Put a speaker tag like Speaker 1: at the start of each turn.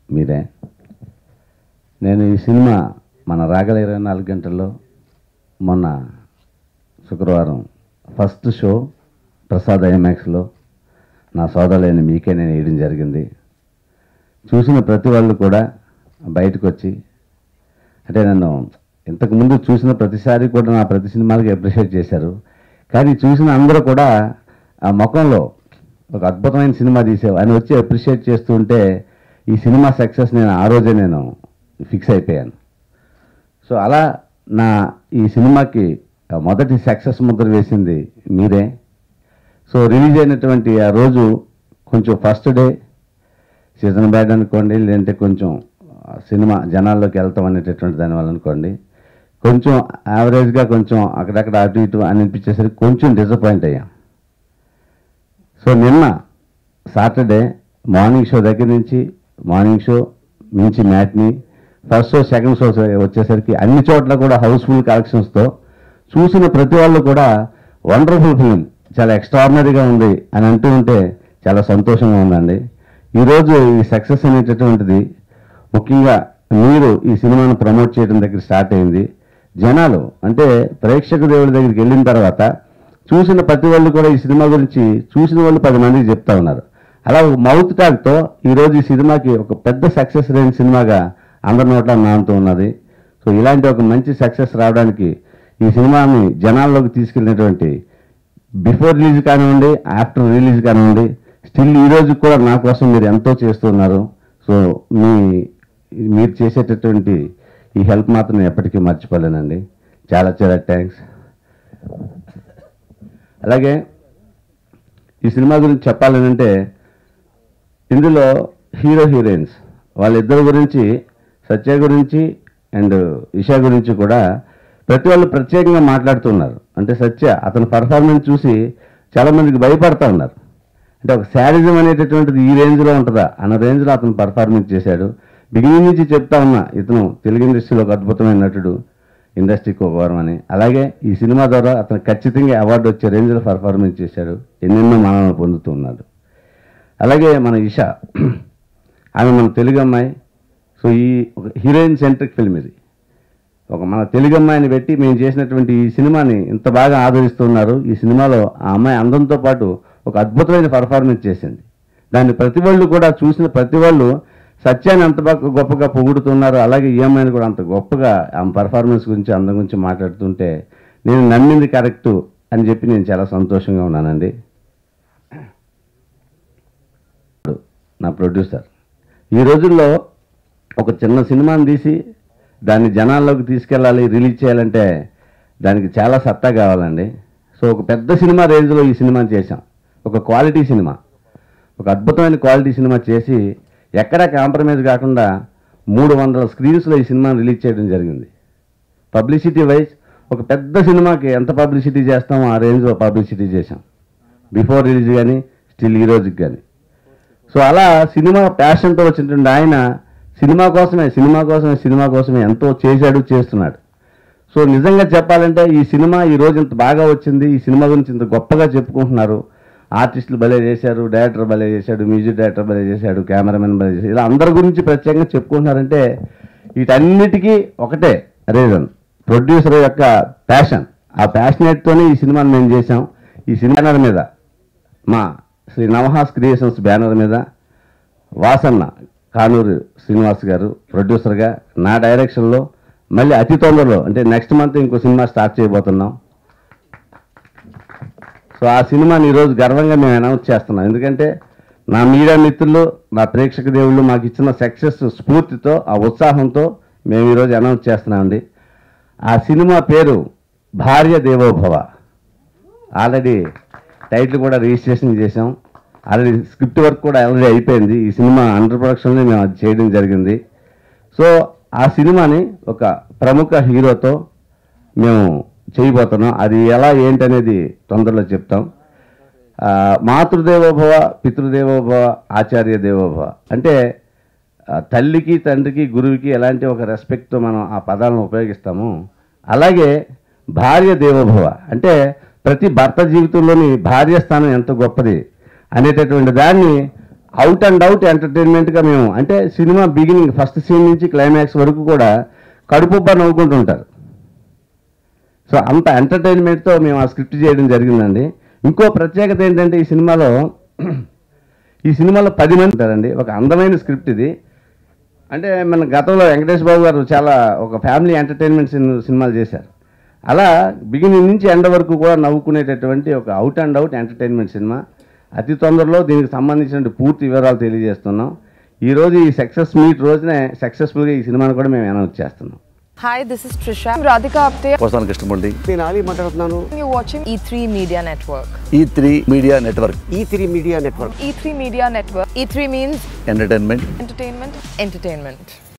Speaker 1: మీరే నేను ఈ సినిమా మన రాగల ఇరవై నాలుగు గంటల్లో మొన్న శుక్రవారం ఫస్ట్ షో ప్రసాద్ ఐమాక్స్లో నా సోదరులైన మీకే నేను వేయడం జరిగింది చూసిన ప్రతి వాళ్ళు కూడా బయటకు వచ్చి అంటే నన్ను ఇంతకుముందు చూసిన ప్రతిసారి కూడా నా ప్రతి సినిమాలకి అప్రిషియేట్ చేశారు కానీ చూసిన అందరూ కూడా ఆ ముఖంలో ఒక అద్భుతమైన సినిమా తీసావు అని వచ్చి అప్రిషియేట్ చేస్తూ ఉంటే ఈ సినిమా సక్సెస్ నేను ఆ రోజే నేను ఫిక్స్ అయిపోయాను సో అలా నా ఈ సినిమాకి మొదటి సక్సెస్ ముద్ర వేసింది మీరే సో రిలీజ్ అయినటువంటి ఆ రోజు కొంచెం ఫస్ట్ డే సీజన్ బ్యాడ్ అనుకోండి లేదంటే కొంచెం ఆ, సినిమా జనాల్లోకి వెళ్తాం అనేటటువంటి దానివల్ల అనుకోండి కొంచెం యావరేజ్గా కొంచెం అక్కడక్కడ అటు ఇటు అని అనిపించేసరికి కొంచెం డిసప్పాయింట్ అయ్యాం సో నిన్న సాటర్డే మార్నింగ్ షో దగ్గర నుంచి మార్నింగ్ షో నుంచి matinee first show second show వచ్చేసరికి అన్ని చోట్ల కూడా హౌస్ఫుల్ కలెక్షన్స్తో చూసిన ప్రతి వాళ్ళు కూడా వండర్ఫుల్ ఫిలిం చాలా ఎక్స్ట్రాడినరీగా ఉంది అని అంటూ ఉంటే చాలా సంతోషంగా ఉందండి ఈరోజు ఈ సక్సెస్ అనేటటువంటిది ముఖ్యంగా మీరు ఈ సినిమాను ప్రమోట్ చేయడం దగ్గర స్టార్ట్ అయింది జనాలు అంటే ప్రేక్షక దేవుడి దగ్గరికి వెళ్ళిన తర్వాత చూసిన ప్రతి వాళ్ళు కూడా ఈ సినిమా గురించి చూసిన వాళ్ళు పది మందికి చెప్తా ఉన్నారు అలా ఒక మౌత్ టాక్తో ఈరోజు ఈ సినిమాకి ఒక పెద్ద సక్సెస్ లేని సినిమాగా అందరి నోట్ల నానుతూ ఉన్నది సో ఇలాంటి ఒక మంచి సక్సెస్ రావడానికి ఈ సినిమాని జనాల్లోకి తీసుకెళ్ళినటువంటి బిఫోర్ రిలీజ్ కానివ్వండి ఆఫ్టర్ రిలీజ్ కానివ్వండి స్టిల్ ఈ రోజు కూడా నా కోసం మీరు ఎంతో చేస్తున్నారు సో మీ మీరు చేసేటటువంటి ఈ హెల్ప్ మాత్రం నేను ఎప్పటికీ మర్చిపోలేనండి చాలా చాలా థ్యాంక్స్ అలాగే ఈ సినిమా గురించి చెప్పాలనంటే ఇందులో హీరో హీరోయిన్స్ వాళ్ళిద్దరి గురించి సత్య గురించి అండ్ ఇషా గురించి కూడా ప్రతి వాళ్ళు ప్రత్యేకంగా మాట్లాడుతున్నారు అంటే సత్య అతని పర్ఫార్మెన్స్ చూసి చాలామందికి భయపడతా ఉన్నారు అంటే ఒక శారిజం అనేటటువంటిది ఈ రేంజ్లో ఉంటుందా అన్న రేంజ్లో అతను పర్ఫార్మెన్స్ చేశాడు బిగినింగ్ నుంచి చెప్తా ఉన్నా ఇతను తెలుగు ఇండస్ట్రీలో ఒక అద్భుతమైన నటుడు ఇండస్ట్రీకి ఒక వరం అని అలాగే ఈ సినిమా ద్వారా అతను ఖచ్చితంగా అవార్డు వచ్చే రేంజ్లో పర్ఫార్మెన్స్ చేశాడు ఎన్నెన్నో మనల్ని పొందుతూ ఉన్నాడు అలాగే మన ఇషా ఆమె మన తెలుగు అమ్మాయి సో ఈ ఒక హీరోయిన్ సెంట్రిక్ ఫిల్మ్ ఇది ఒక మన తెలుగు అమ్మాయిని పెట్టి మేము చేసినటువంటి ఈ సినిమాని ఇంత బాగా ఆదరిస్తున్నారు ఈ సినిమాలో ఆ అమ్మాయి అందంతో పాటు ఒక అద్భుతమైన పర్ఫార్మెన్స్ చేసింది దాన్ని ప్రతి వాళ్ళు కూడా చూసిన ప్రతి వాళ్ళు సత్యాన్ని అంత బాగా గొప్పగా పొగుడుతున్నారు అలాగే ఈ అమ్మాయిని కూడా అంత గొప్పగా ఆమె పర్ఫార్మెన్స్ గురించి అందం గురించి మాట్లాడుతుంటే నేను నమ్మింది కరెక్టు అని చెప్పి నేను చాలా సంతోషంగా ఉన్నానండి నా ప్రొడ్యూసర్ ఈ రోజుల్లో ఒక చిన్న సినిమాని తీసి దాన్ని జనాల్లోకి తీసుకెళ్ళాలి రిలీజ్ చేయాలంటే దానికి చాలా సత్తా కావాలండి సో ఒక పెద్ద సినిమా రేంజ్లో ఈ సినిమా చేశాం ఒక క్వాలిటీ సినిమా ఒక అద్భుతమైన క్వాలిటీ సినిమా చేసి ఎక్కడా కాంప్రమైజ్ కాకుండా మూడు వందల స్క్రీన్స్లో ఈ సినిమాని రిలీజ్ చేయడం జరిగింది పబ్లిసిటీ వైజ్ ఒక పెద్ద సినిమాకి ఎంత పబ్లిసిటీ చేస్తామో ఆ రేంజ్లో పబ్లిసిటీ చేశాం బిఫోర్ రిలీజ్ కానీ స్టిల్ ఈ రోజుకి కానీ సో అలా సినిమా ప్యాషన్తో వచ్చినటువంటి ఆయన సినిమా కోసమే సినిమా కోసమే సినిమా కోసమే ఎంతో చేశాడు చేస్తున్నాడు సో నిజంగా చెప్పాలంటే ఈ సినిమా ఈ రోజు ఇంత బాగా వచ్చింది ఈ సినిమా గురించి ఇంత గొప్పగా చెప్పుకుంటున్నారు ఆర్టిస్టులు భలే చేశారు డైరెక్టర్ భలే చేశాడు మ్యూజిక్ డైరెక్టర్ భలే చేశాడు కెమెరామెన్ భలే చేశాడు ఇలా అందరి గురించి ప్రత్యేకంగా చెప్పుకుంటున్నారంటే వీటన్నిటికీ ఒకటే రీజన్ ప్రొడ్యూసర్ యొక్క ప్యాషన్ ఆ ప్యాషనేట్తోనే ఈ సినిమాని మేము చేసాం ఈ సినిమా మీద మా శ్రీ నవహాస్ క్రియేషన్స్ బ్యానర్ మీద వాసన్న కానూరు శ్రీనివాస్ గారు ప్రొడ్యూసర్గా నా డైరెక్షన్లో మళ్ళీ అతి తొందరలో అంటే నెక్స్ట్ మంత్ ఇంకో సినిమా స్టార్ట్ చేయబోతున్నాం సో ఆ సినిమాని ఈరోజు గర్వంగా మేము అనౌన్స్ చేస్తున్నాం ఎందుకంటే నా మీడియా మిత్రులు నా ప్రేక్షక దేవుళ్ళు మాకు ఇచ్చిన సక్సెస్ స్ఫూర్తితో ఆ ఉత్సాహంతో మేము ఈరోజు అనౌన్స్ చేస్తున్నామండి ఆ సినిమా పేరు భార్య దేవోభవ ఆల్రెడీ టైటిల్ కూడా రిజిస్ట్రేషన్ చేసాం ఆల్రెడీ స్క్రిప్ట్ వర్క్ కూడా ఆల్రెడీ అయిపోయింది ఈ సినిమా అండర్ ప్రొడక్షన్లో మేము అది చేయడం జరిగింది సో ఆ సినిమాని ఒక ప్రముఖ హీరోతో మేము చేయబోతున్నాం అది ఎలా ఏంటనేది తొందరలో చెప్తాం ఆ, మాతృదేవోభవ పితృదేవోభవ ఆచార్య దేవోభవ అంటే ఆ, తల్లికి తండ్రికి గురువుకి ఎలాంటి ఒక రెస్పెక్ట్తో మనం ఆ పదాలను ఉపయోగిస్తామో అలాగే భార్య దేవోభవ అంటే ప్రతి భర్త జీవితంలోని భార్య స్థానం ఎంత గొప్పది అనేటటువంటి దాన్ని అవుట్ అండ్ అవుట్ ఎంటర్టైన్మెంట్గా మేము అంటే సినిమా బిగినింగ్ ఫస్ట్ సీన్ నుంచి క్లైమాక్స్ వరకు కూడా కడుపుబ్బా నవ్వుకుంటుంటారు సో అంత ఎంటర్టైన్మెంట్తో మేము ఆ స్క్రిప్ట్ చేయడం జరిగిందండి ఇంకో ప్రత్యేకత ఏంటంటే ఈ సినిమాలో ఈ సినిమాలో పది మంది ఉంటారండి ఒక అందమైన స్క్రిప్ట్ ఇది అంటే మన గతంలో వెంకటేష్ బాబు గారు చాలా ఒక ఫ్యామిలీ ఎంటర్టైన్మెంట్ సిన్- సినిమాలు చేశారు అలా బిగినింగ్ నుంచి ఎండ వరకు కూడా నవ్వుకునేటటువంటి ఒక out and out entertainment cinema అతి తొందరలో దీనికి సంబంధించిన పూర్తి వివరాలు తెలియజేస్తున్నాం ఈరోజు ఈ సక్సెస్ మీట్ రోజునే సక్సెస్ఫుల్గా ఈ సినిమాను కూడా మేము అనౌన్స్ చేస్తున్నాం
Speaker 2: Hi, this is Trisha. I'm Radhika Apte.
Speaker 3: వస్తాను కృష్ణమూర్తి
Speaker 4: నేను ఆలీ మాట్లాడుతున్నాను
Speaker 2: You're watching E3 Media Network.
Speaker 3: E three media network
Speaker 4: E three media network
Speaker 2: E3 Media Network. E3 means
Speaker 3: entertainment
Speaker 2: entertainment, entertainment.